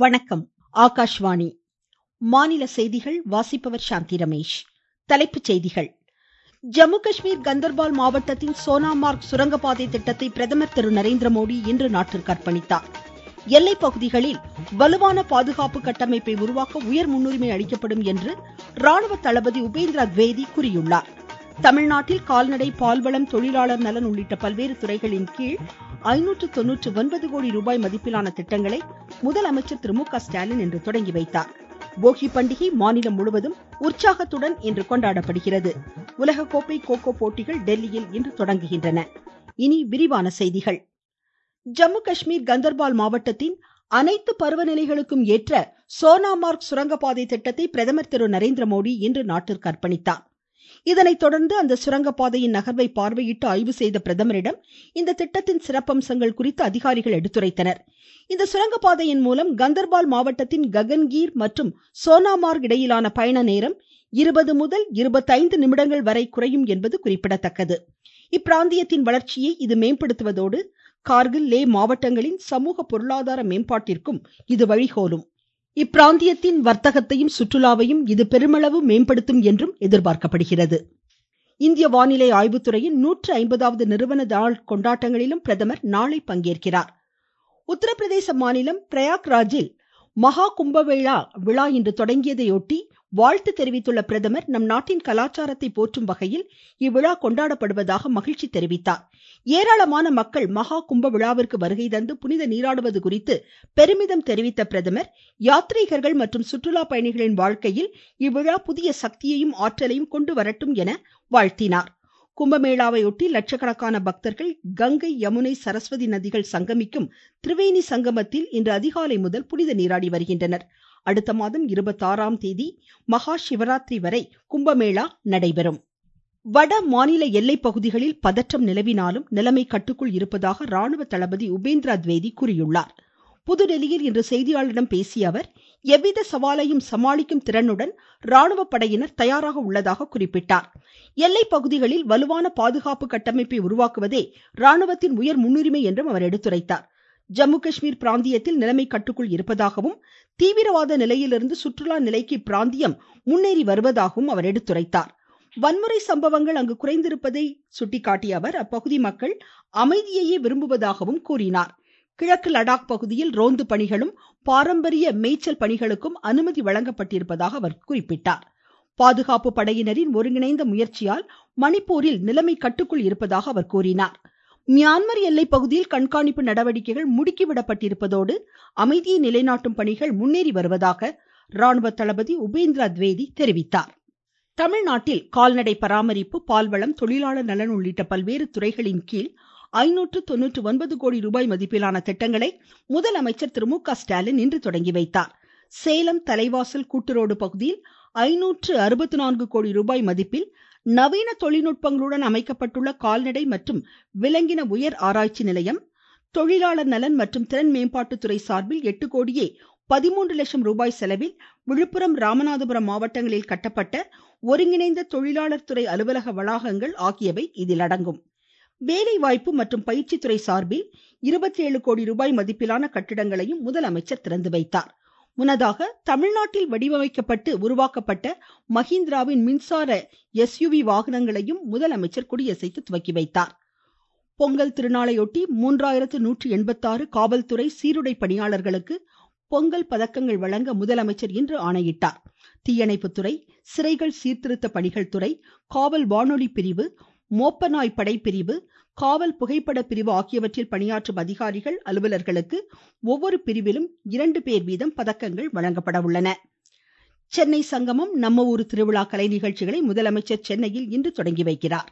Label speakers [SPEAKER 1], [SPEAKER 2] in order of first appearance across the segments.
[SPEAKER 1] வணக்கம் ஆகாஷ்வாணி மாநில செய்திகள் வாசிப்பவர் சாந்தி ரமேஷ் தலைப்புச் செய்திகள் ஜம்மு காஷ்மீர் கந்தர்பால் மாவட்டத்தின் சோனாமார்க் சுரங்கப்பாதை திட்டத்தை பிரதமர் திரு நரேந்திரமோடி இன்று நாட்டிற்கு அர்ப்பணித்தார் எல்லைப் பகுதிகளில் வலுவான பாதுகாப்பு கட்டமைப்பை உருவாக்க உயர் முன்னுரிமை அளிக்கப்படும் என்று ராணுவ தளபதி உபேந்திரா துவேதி கூறியுள்ளார் தமிழ்நாட்டில் கால்நடை பால்வளம் தொழிலாளர் நலன் உள்ளிட்ட பல்வேறு துறைகளின் கீழ் ஐநூற்று தொன்னூற்று ஒன்பது கோடி ரூபாய் மதிப்பிலான திட்டங்களை முதலமைச்சர் திரு மு க ஸ்டாலின் இன்று தொடங்கி வைத்தார் போகி பண்டிகை மாநிலம் முழுவதும் உற்சாகத்துடன் இன்று கொண்டாடப்படுகிறது உலகக்கோப்பை கோகோ போட்டிகள் டெல்லியில் இன்று தொடங்குகின்றன இனி விரிவான செய்திகள் ஜம்மு காஷ்மீர் கந்தர்பால் மாவட்டத்தின் அனைத்து பருவநிலைகளுக்கும் ஏற்ற சோனாமார்க் சுரங்கப்பாதை திட்டத்தை பிரதமர் திரு நரேந்திரமோடி இன்று நாட்டிற்கு அர்ப்பணித்தார் இதனைத் தொடர்ந்து அந்த சுரங்கப்பாதையின் நகர்வை பார்வையிட்டு ஆய்வு செய்த பிரதமரிடம் இந்த திட்டத்தின் சிறப்பம்சங்கள் குறித்து அதிகாரிகள் எடுத்துரைத்தனர் இந்த சுரங்கப்பாதையின் மூலம் கந்தர்பால் மாவட்டத்தின் ககன்கீர் மற்றும் சோனாமார்க் இடையிலான பயண நேரம் இருபது முதல் இருபத்தைந்து நிமிடங்கள் வரை குறையும் என்பது குறிப்பிடத்தக்கது இப்பிராந்தியத்தின் வளர்ச்சியை இது மேம்படுத்துவதோடு கார்கில் லே மாவட்டங்களின் சமூக பொருளாதார மேம்பாட்டிற்கும் இது வழிகோலும் இப்பிராந்தியத்தின் வர்த்தகத்தையும் சுற்றுலாவையும் இது பெருமளவு மேம்படுத்தும் என்றும் எதிர்பார்க்கப்படுகிறது இந்திய வானிலை ஆய்வுத்துறையின் நூற்று ஐம்பதாவது நிறுவன நாள் கொண்டாட்டங்களிலும் பிரதமர் நாளை பங்கேற்கிறார் உத்தரப்பிரதேச மாநிலம் பிரயாக்ராஜில் மகா கும்பமேளா விழா இன்று தொடங்கியதையொட்டி வாழ்த்து தெரிவித்துள்ள பிரதமர் நம் நாட்டின் கலாச்சாரத்தை போற்றும் வகையில் இவ்விழா கொண்டாடப்படுவதாக மகிழ்ச்சி தெரிவித்தார் ஏராளமான மக்கள் மகா கும்ப விழாவிற்கு வருகை தந்து புனித நீராடுவது குறித்து பெருமிதம் தெரிவித்த பிரதமர் யாத்ரீகர்கள் மற்றும் சுற்றுலா பயணிகளின் வாழ்க்கையில் இவ்விழா புதிய சக்தியையும் ஆற்றலையும் கொண்டு வரட்டும் என வாழ்த்தினார் கும்பமேளாவையொட்டி லட்சக்கணக்கான பக்தர்கள் கங்கை யமுனை சரஸ்வதி நதிகள் சங்கமிக்கும் திரிவேணி சங்கமத்தில் இன்று அதிகாலை முதல் புனித நீராடி வருகின்றனர் அடுத்த மாதம் இருபத்தாறாம் தேதி மகா சிவராத்திரி வரை கும்பமேளா நடைபெறும் வட மாநில எல்லை பகுதிகளில் பதற்றம் நிலவினாலும் நிலைமை கட்டுக்குள் இருப்பதாக ராணுவ தளபதி உபேந்திரா துவேதி கூறியுள்ளார் புதுடெல்லியில் இன்று செய்தியாளர்களிடம் பேசிய அவர் எவ்வித சவாலையும் சமாளிக்கும் திறனுடன் ராணுவ படையினர் தயாராக உள்ளதாக குறிப்பிட்டார் எல்லை பகுதிகளில் வலுவான பாதுகாப்பு கட்டமைப்பை உருவாக்குவதே ராணுவத்தின் உயர் முன்னுரிமை என்றும் அவர் எடுத்துரைத்தார் ஜம்மு காஷ்மீர் பிராந்தியத்தில் நிலைமை கட்டுக்குள் இருப்பதாகவும் தீவிரவாத நிலையிலிருந்து சுற்றுலா நிலைக்கு இப்பிராந்தியம் முன்னேறி வருவதாகவும் அவர் எடுத்துரைத்தார் வன்முறை சம்பவங்கள் அங்கு குறைந்திருப்பதை சுட்டிக்காட்டிய அவர் அப்பகுதி மக்கள் அமைதியையே விரும்புவதாகவும் கூறினார் கிழக்கு லடாக் பகுதியில் ரோந்து பணிகளும் பாரம்பரிய மேய்ச்சல் பணிகளுக்கும் அனுமதி வழங்கப்பட்டிருப்பதாக அவர் குறிப்பிட்டார் பாதுகாப்பு படையினரின் ஒருங்கிணைந்த முயற்சியால் மணிப்பூரில் நிலைமை கட்டுக்குள் இருப்பதாக அவர் கூறினார் மியான்மர் எல்லை பகுதியில் கண்காணிப்பு நடவடிக்கைகள் முடுக்கிவிடப்பட்டிருப்பதோடு அமைதியை நிலைநாட்டும் பணிகள் முன்னேறி வருவதாக ராணுவ தளபதி உபேந்திரா துவேதி தெரிவித்தார் தமிழ்நாட்டில் கால்நடை பராமரிப்பு பால்வளம் தொழிலாளர் நலன் உள்ளிட்ட பல்வேறு துறைகளின் கீழ் ஐநூற்று தொன்னூற்று ஒன்பது கோடி ரூபாய் மதிப்பிலான திட்டங்களை முதலமைச்சர் திரு மு க ஸ்டாலின் இன்று தொடங்கி வைத்தார் சேலம் தலைவாசல் கூட்டுரோடு பகுதியில் ஐநூற்று அறுபத்தி நான்கு கோடி ரூபாய் மதிப்பில் நவீன தொழில்நுட்பங்களுடன் அமைக்கப்பட்டுள்ள கால்நடை மற்றும் விலங்கின உயர் ஆராய்ச்சி நிலையம் தொழிலாளர் நலன் மற்றும் திறன் மேம்பாட்டுத்துறை சார்பில் எட்டு கோடியே பதிமூன்று லட்சம் ரூபாய் செலவில் விழுப்புரம் ராமநாதபுரம் மாவட்டங்களில் கட்டப்பட்ட ஒருங்கிணைந்த தொழிலாளர் துறை அலுவலக வளாகங்கள் ஆகியவை இதில் அடங்கும் வேலைவாய்ப்பு மற்றும் பயிற்சித்துறை சார்பில் இருபத்தி ஏழு கோடி ரூபாய் மதிப்பிலான கட்டிடங்களையும் முதலமைச்சர் திறந்து வைத்தார் முன்னதாக தமிழ்நாட்டில் வடிவமைக்கப்பட்டு உருவாக்கப்பட்ட மஹிந்திராவின் மின்சார எஸ்யூவி வாகனங்களையும் முதலமைச்சர் கொடியசைத்து துவக்கி வைத்தார் பொங்கல் திருநாளையொட்டி மூன்றாயிரத்து நூற்றி எண்பத்தாறு காவல்துறை சீருடை பணியாளர்களுக்கு பொங்கல் பதக்கங்கள் வழங்க முதலமைச்சர் இன்று ஆணையிட்டார் தீயணைப்புத்துறை சிறைகள் சீர்திருத்த பணிகள் துறை காவல் வானொலி பிரிவு மோப்பநாய் படைப்பிரிவு காவல் புகைப்பட பிரிவு ஆகியவற்றில் பணியாற்றும் அதிகாரிகள் அலுவலர்களுக்கு ஒவ்வொரு பிரிவிலும் இரண்டு பேர் வீதம் பதக்கங்கள் வழங்கப்பட உள்ளன சென்னை சங்கமம் நம்ம ஊர் திருவிழா கலை நிகழ்ச்சிகளை முதலமைச்சர் சென்னையில் இன்று தொடங்கி வைக்கிறார்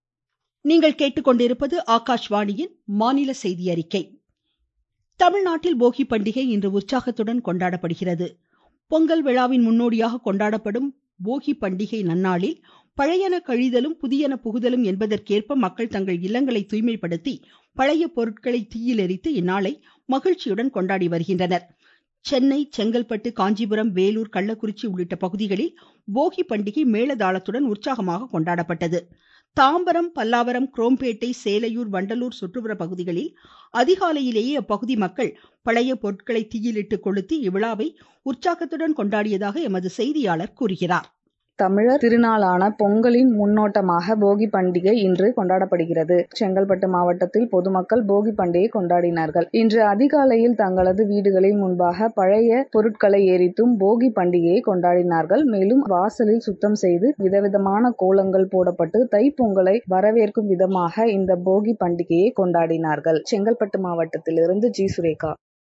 [SPEAKER 1] நீங்கள் கேட்டுக்கொண்டிருப்பது ஆகாஷ்வாணியின் மாநில செய்தி அறிக்கை தமிழ்நாட்டில் போகி பண்டிகை இன்று உற்சாகத்துடன் கொண்டாடப்படுகிறது பொங்கல் விழாவின் முன்னோடியாக கொண்டாடப்படும் போகி பண்டிகை நன்னாளில் பழையன கழிதலும் புதியன புகுதலும் என்பதற்கேற்ப மக்கள் தங்கள் இல்லங்களை தூய்மைப்படுத்தி பழைய பொருட்களை தீயில் எரித்து இந்நாளை மகிழ்ச்சியுடன் கொண்டாடி வருகின்றனர் சென்னை செங்கல்பட்டு காஞ்சிபுரம் வேலூர் கள்ளக்குறிச்சி உள்ளிட்ட பகுதிகளில் போகி பண்டிகை மேளதாளத்துடன் உற்சாகமாக கொண்டாடப்பட்டது தாம்பரம் பல்லாவரம் குரோம்பேட்டை சேலையூர் வண்டலூர் சுற்றுப்புற பகுதிகளில் அதிகாலையிலேயே அப்பகுதி மக்கள் பழைய பொருட்களை தீயிலிட்டு கொளுத்தி இவ்விழாவை உற்சாகத்துடன் கொண்டாடியதாக எமது செய்தியாளர் கூறுகிறார்
[SPEAKER 2] தமிழர் திருநாளான பொங்கலின் முன்னோட்டமாக போகி பண்டிகை இன்று கொண்டாடப்படுகிறது செங்கல்பட்டு மாவட்டத்தில் பொதுமக்கள் போகி பண்டிகை கொண்டாடினார்கள் இன்று அதிகாலையில் தங்களது வீடுகளின் முன்பாக பழைய பொருட்களை எரித்தும் போகி பண்டிகையை கொண்டாடினார்கள் மேலும் வாசலில் சுத்தம் செய்து விதவிதமான கோலங்கள் போடப்பட்டு தைப்பொங்கலை வரவேற்கும் விதமாக இந்த போகி பண்டிகையை கொண்டாடினார்கள் செங்கல்பட்டு மாவட்டத்திலிருந்து ஜி சுரேகா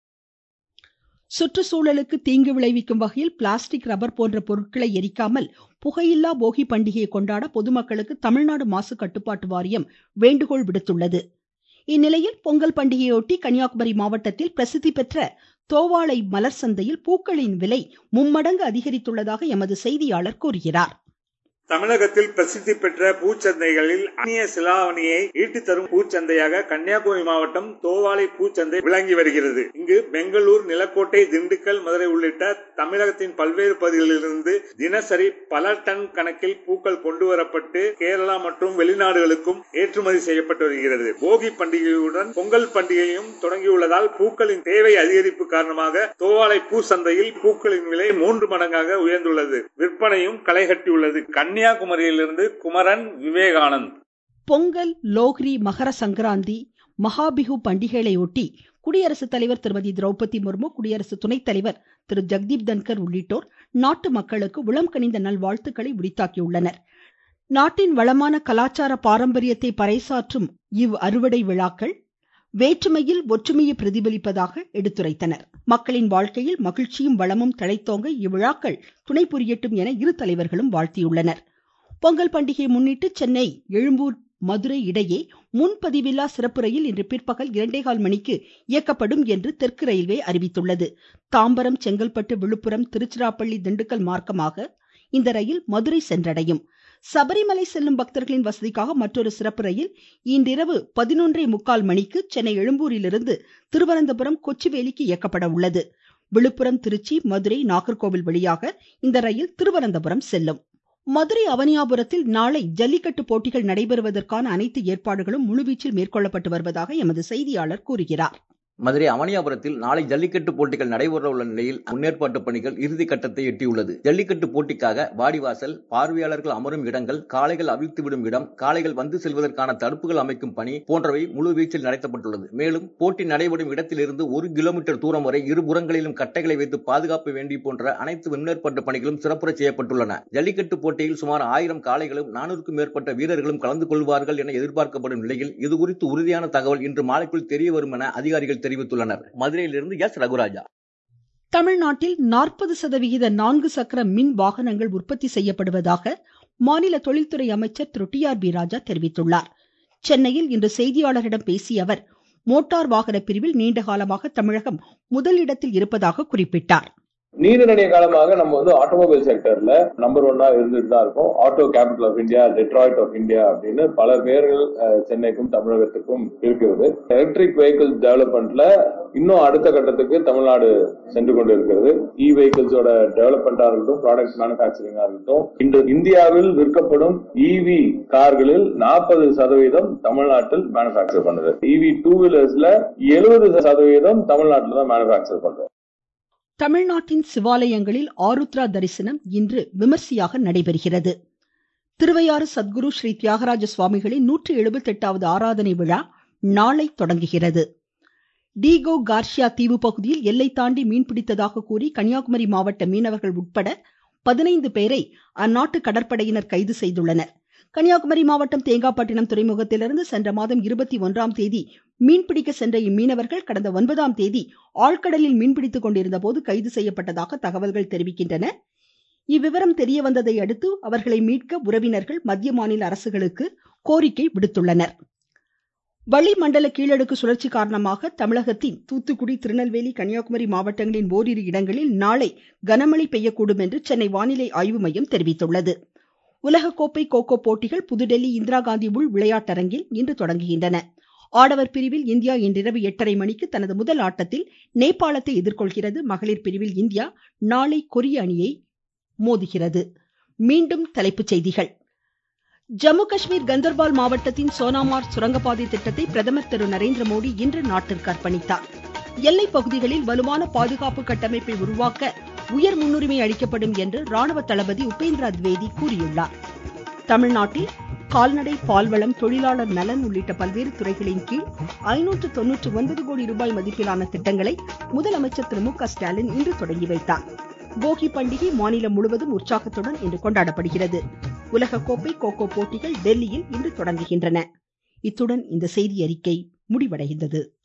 [SPEAKER 1] சுற்றுச்சூழலுக்கு தீங்கு விளைவிக்கும் வகையில் பிளாஸ்டிக் ரப்பர் போன்ற பொருட்களை எரிக்காமல் புகையில்லா போகி பண்டிகையை கொண்டாட பொதுமக்களுக்கு தமிழ்நாடு மாசு கட்டுப்பாட்டு வாரியம் வேண்டுகோள் விடுத்துள்ளது இந்நிலையில் பொங்கல் பண்டிகையொட்டி கன்னியாகுமரி மாவட்டத்தில் பிரசித்தி பெற்ற தோவாளை மலர் சந்தையில் பூக்களின் விலை மும்மடங்கு அதிகரித்துள்ளதாக எமது செய்தியாளர் கூறுகிறார்
[SPEAKER 3] தமிழகத்தில் பிரசித்தி பெற்ற பூச்சந்தைகளில் அந்நிய சிலாவணியை ஈட்டு தரும் பூச்சந்தையாக கன்னியாகுமரி மாவட்டம் தோவாளை பூச்சந்தை விளங்கி வருகிறது இங்கு பெங்களூர் நிலக்கோட்டை திண்டுக்கல் மதுரை உள்ளிட்ட தமிழகத்தின் பல்வேறு பகுதிகளிலிருந்து தினசரி பல டன் கணக்கில் பூக்கள் கொண்டு வரப்பட்டு கேரளா மற்றும் வெளிநாடுகளுக்கும் ஏற்றுமதி செய்யப்பட்டு வருகிறது போகி பண்டிகையுடன் பொங்கல் பண்டிகையும் தொடங்கியுள்ளதால் பூக்களின் தேவை அதிகரிப்பு காரணமாக தோவாளை பூ சந்தையில் பூக்களின் விலை மூன்று மடங்காக உயர்ந்துள்ளது விற்பனையும் களை கட்டியுள்ளது கன்னி கன்னியாகுமரியிலிருந்து குமரன் விவேகானந்த்
[SPEAKER 1] பொங்கல் லோஹ்ரி மகர சங்கராந்தி மகாபிகு பண்டிகைகளையொட்டி குடியரசுத் தலைவர் திருமதி திரௌபதி முர்மு குடியரசு துணைத் தலைவர் திரு ஜெக்தீப் தன்கர் உள்ளிட்டோர் நாட்டு மக்களுக்கு உளம் கனிந்த நல்வாழ்த்துக்களை உரித்தாக்கியுள்ளனர் நாட்டின் வளமான கலாச்சார பாரம்பரியத்தை பறைசாற்றும் இவ் அறுவடை விழாக்கள் வேற்றுமையில் ஒற்றுமையை பிரதிபலிப்பதாக எடுத்துரைத்தனர் மக்களின் வாழ்க்கையில் மகிழ்ச்சியும் வளமும் தழைத்தோங்க இவ்விழாக்கள் துணை புரியட்டும் என இரு தலைவர்களும் வாழ்த்தியுள்ளனர் பொங்கல் பண்டிகையை முன்னிட்டு சென்னை எழும்பூர் மதுரை இடையே முன்பதிவில்லா சிறப்பு ரயில் இன்று பிற்பகல் இரண்டேகால் மணிக்கு இயக்கப்படும் என்று தெற்கு ரயில்வே அறிவித்துள்ளது தாம்பரம் செங்கல்பட்டு விழுப்புரம் திருச்சிராப்பள்ளி திண்டுக்கல் மார்க்கமாக இந்த ரயில் மதுரை சென்றடையும் சபரிமலை செல்லும் பக்தர்களின் வசதிக்காக மற்றொரு சிறப்பு ரயில் இன்றிரவு பதினொன்றே முக்கால் மணிக்கு சென்னை எழும்பூரிலிருந்து திருவனந்தபுரம் கொச்சிவேலிக்கு இயக்கப்பட உள்ளது விழுப்புரம் திருச்சி மதுரை நாகர்கோவில் வழியாக இந்த ரயில் திருவனந்தபுரம் செல்லும் மதுரை அவனியாபுரத்தில் நாளை ஜல்லிக்கட்டு போட்டிகள் நடைபெறுவதற்கான அனைத்து ஏற்பாடுகளும் முழுவீச்சில் மேற்கொள்ளப்பட்டு வருவதாக எமது செய்தியாளர் கூறுகிறார்
[SPEAKER 4] மதுரை அவனியாபுரத்தில் நாளை ஜல்லிக்கட்டு போட்டிகள் நடைபெற உள்ள நிலையில் முன்னேற்பாட்டு பணிகள் இறுதி கட்டத்தை எட்டியுள்ளது ஜல்லிக்கட்டு போட்டிக்காக வாடிவாசல் பார்வையாளர்கள் அமரும் இடங்கள் காளைகள் அவிழ்த்து விடும் இடம் காளைகள் வந்து செல்வதற்கான தடுப்புகள் அமைக்கும் பணி போன்றவை முழு வீச்சில் நடத்தப்பட்டுள்ளது மேலும் போட்டி நடைபெறும் இடத்திலிருந்து ஒரு கிலோமீட்டர் தூரம் வரை இருபுறங்களிலும் கட்டைகளை வைத்து பாதுகாப்பு வேண்டி போன்ற அனைத்து முன்னேற்பாட்டு பணிகளும் சிறப்புற செய்யப்பட்டுள்ளன ஜல்லிக்கட்டு போட்டியில் சுமார் ஆயிரம் காளைகளும் நானூறுக்கும் மேற்பட்ட வீரர்களும் கலந்து கொள்வார்கள் என எதிர்பார்க்கப்படும் நிலையில் இதுகுறித்து உறுதியான தகவல் இன்று மாலைக்குள் தெரிய வரும் என அதிகாரிகள் தெரிவித்துள்ளனர் மதுரையிலிருந்து எஸ் ரகுராஜா
[SPEAKER 1] தமிழ்நாட்டில் நாற்பது சதவிகித நான்கு சக்கர மின் வாகனங்கள் உற்பத்தி செய்யப்படுவதாக மாநில தொழில்துறை அமைச்சர் திரு டி ஆர் பி ராஜா தெரிவித்துள்ளார் சென்னையில் இன்று செய்தியாளர்களிடம் பேசிய அவர் மோட்டார் வாகன பிரிவில் நீண்ட காலமாக தமிழகம் முதலிடத்தில் இருப்பதாக குறிப்பிட்டார்
[SPEAKER 5] நீண்ட நெடிய காலமாக நம்ம வந்து ஆட்டோமொபைல் செக்டர்ல நம்பர் ஒன்னா இருந்துட்டு தான் இருக்கோம் auto capital of India Detroit of India அப்படின்னு பல பேர்கள் சென்னைக்கும் தமிழகத்துக்கும் இருக்கிறது எலக்ட்ரிக் வெஹிக்கிள் டெவலப்மெண்ட்ல இன்னும் அடுத்த கட்டத்துக்கு தமிழ்நாடு சென்று கொண்டு இருக்கிறது இ வெஹிக்கிள்ஸோட டெவலப்மெண்டா இருக்கட்டும் ப்ராடக்ட் மேனுபேக்சரிங்கா இருக்கட்டும் இன்று இந்தியாவில் விற்கப்படும் இவி கார்களில் நாற்பது சதவீதம் தமிழ்நாட்டில் மேனுபேக்சர் பண்ணுது இவி டூ வீலர்ஸ்ல எழுபது சதவீதம் தமிழ்நாட்டில் தான் மேனுபேக்சர் பண்றோம்
[SPEAKER 1] தமிழ்நாட்டின் சிவாலயங்களில் ஆருத்ரா தரிசனம் இன்று விமர்சையாக நடைபெறுகிறது திருவையாறு சத்குரு ஸ்ரீ தியாகராஜ சுவாமிகளின் நூற்றி எழுபத்தி எட்டாவது ஆராதனை விழா நாளை தொடங்குகிறது டீகோ கார்ஷியா தீவு பகுதியில் எல்லை தாண்டி மீன்பிடித்ததாக கூறி கன்னியாகுமரி மாவட்ட மீனவர்கள் உட்பட பதினைந்து பேரை அந்நாட்டு கடற்படையினர் கைது செய்துள்ளனர் கன்னியாகுமரி மாவட்டம் தேங்காப்பட்டினம் துறைமுகத்திலிருந்து சென்ற மாதம் இருபத்தி ஒன்றாம் தேதி மீன்பிடிக்க சென்ற இம்மீனவர்கள் கடந்த ஒன்பதாம் தேதி ஆழ்கடலில் மீன்பிடித்துக் கொண்டிருந்த போது கைது செய்யப்பட்டதாக தகவல்கள் தெரிவிக்கின்றன இவ்விவரம் தெரிய வந்ததை அடுத்து அவர்களை மீட்க உறவினர்கள் மத்திய மாநில அரசுகளுக்கு கோரிக்கை விடுத்துள்ளனர் வளிமண்டல கீழடுக்கு சுழற்சி காரணமாக தமிழகத்தின் தூத்துக்குடி திருநெல்வேலி கன்னியாகுமரி மாவட்டங்களின் ஓரிரு இடங்களில் நாளை கனமழை பெய்யக்கூடும் என்று சென்னை வானிலை ஆய்வு மையம் தெரிவித்துள்ளது உலகக்கோப்பை கோகோ போட்டிகள் புதுடெல்லி இந்திரா காந்தி உள் விளையாட்டரங்கில் இன்று தொடங்குகின்றன ஆடவர் பிரிவில் இந்தியா இன்றிரவு எட்டரை மணிக்கு தனது முதல் ஆட்டத்தில் நேபாளத்தை எதிர்கொள்கிறது மகளிர் பிரிவில் இந்தியா நாளை கொரிய அணியை மோதுகிறது மீண்டும் தலைப்புச் செய்திகள் ஜம்மு காஷ்மீர் கந்தர்பால் மாவட்டத்தின் சோனாமார் சுரங்கப்பாதை திட்டத்தை பிரதமர் திரு நரேந்திர மோடி இன்று நாட்டிற்கு அர்ப்பணித்தார் எல்லை பகுதிகளில் வலுவான பாதுகாப்பு கட்டமைப்பை உருவாக்க உயர் முன்னுரிமை அளிக்கப்படும் என்று ராணுவ தளபதி உபேந்திரா திவேதி கூறியுள்ளார் தமிழ்நாட்டில் கால்நடை பால்வளம் தொழிலாளர் நலன் உள்ளிட்ட பல்வேறு துறைகளின் கீழ் ஐநூற்று தொன்னூற்று ஒன்பது கோடி ரூபாய் மதிப்பிலான திட்டங்களை முதலமைச்சர் திரு மு க ஸ்டாலின் இன்று தொடங்கி வைத்தார் போகி பண்டிகை மாநிலம் முழுவதும் உற்சாகத்துடன் இன்று கொண்டாடப்படுகிறது உலக கோப்பை கோகோ போட்டிகள் டெல்லியில் இன்று தொடங்குகின்றன இத்துடன் இந்த செய்தி அறிக்கை முடிவடைந்தது